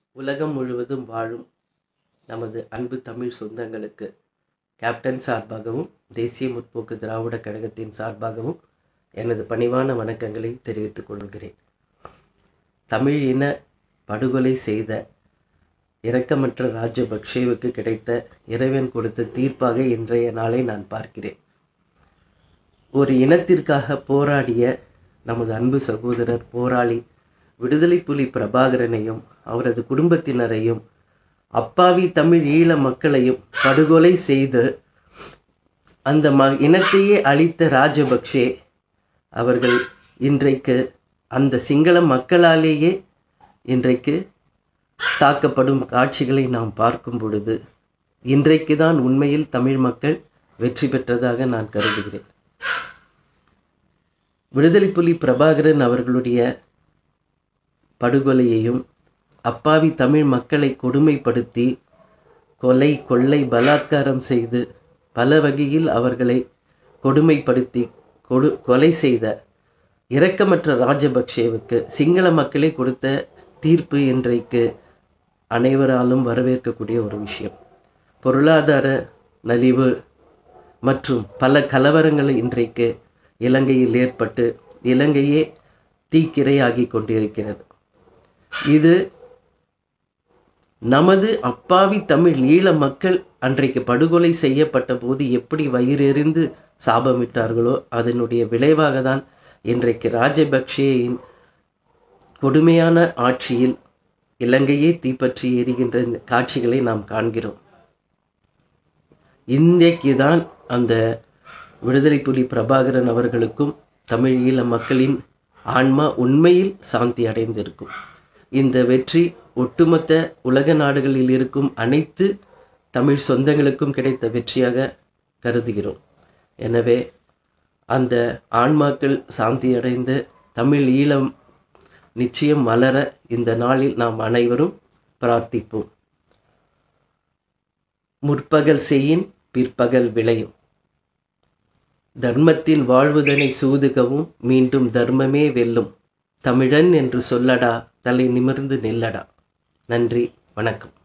உலகம் முழுவதும் வாழும் நமது அன்பு தமிழ் சொந்தங்களுக்கு கேப்டன் சார்பாகவும் தேசிய முற்போக்கு திராவிட கழகத்தின் சார்பாகவும் எனது பணிவான வணக்கங்களை தெரிவித்துக் கொள்கிறேன் தமிழ் இன படுகொலை செய்த இரக்கமற்ற ராஜபக்சேவுக்கு கிடைத்த இறைவன் கொடுத்த தீர்ப்பாக இன்றைய நாளை நான் பார்க்கிறேன் ஒரு இனத்திற்காக போராடிய நமது அன்பு சகோதரர் போராளி விடுதலை புலி பிரபாகரனையும் அவரது குடும்பத்தினரையும் அப்பாவி தமிழ் ஈழ மக்களையும் படுகொலை செய்து அந்த ம இனத்தையே அழித்த ராஜபக்ஷே அவர்கள் இன்றைக்கு அந்த சிங்கள மக்களாலேயே இன்றைக்கு தாக்கப்படும் காட்சிகளை நாம் பார்க்கும் பொழுது இன்றைக்கு தான் உண்மையில் தமிழ் மக்கள் வெற்றி பெற்றதாக நான் கருதுகிறேன் விடுதலை புலி பிரபாகரன் அவர்களுடைய படுகொலையையும் அப்பாவி தமிழ் மக்களை கொடுமைப்படுத்தி கொலை கொள்ளை பலாத்காரம் செய்து பல வகையில் அவர்களை கொடுமைப்படுத்தி கொடு கொலை செய்த இரக்கமற்ற ராஜபக்சேவுக்கு சிங்கள மக்களே கொடுத்த தீர்ப்பு இன்றைக்கு அனைவராலும் வரவேற்கக்கூடிய ஒரு விஷயம் பொருளாதார நலிவு மற்றும் பல கலவரங்கள் இன்றைக்கு இலங்கையில் ஏற்பட்டு இலங்கையே தீக்கிரையாகி கொண்டிருக்கிறது இது நமது அப்பாவி தமிழ் ஈழ மக்கள் அன்றைக்கு படுகொலை செய்யப்பட்ட போது எப்படி வயிறெறிந்து சாபமிட்டார்களோ அதனுடைய விளைவாக தான் இன்றைக்கு ராஜபக்சேயின் கொடுமையான ஆட்சியில் இலங்கையே தீப்பற்றி எரிகின்ற இந்த காட்சிகளை நாம் காண்கிறோம் இன்றைக்கு தான் அந்த விடுதலை புலி பிரபாகரன் அவர்களுக்கும் தமிழ் ஈழ மக்களின் ஆன்மா உண்மையில் சாந்தி அடைந்திருக்கும் இந்த வெற்றி ஒட்டுமொத்த உலக நாடுகளில் இருக்கும் அனைத்து தமிழ் சொந்தங்களுக்கும் கிடைத்த வெற்றியாக கருதுகிறோம் எனவே அந்த ஆன்மாக்கள் சாந்தி அடைந்த தமிழ் ஈழம் நிச்சயம் மலர இந்த நாளில் நாம் அனைவரும் பிரார்த்திப்போம் முற்பகல் செய்யின் பிற்பகல் விளையும் தர்மத்தில் வாழ்வுதனை சூதுகவும் மீண்டும் தர்மமே வெல்லும் தமிழன் என்று சொல்லடா தலை நிமிர்ந்து நில்லடா நன்றி வணக்கம்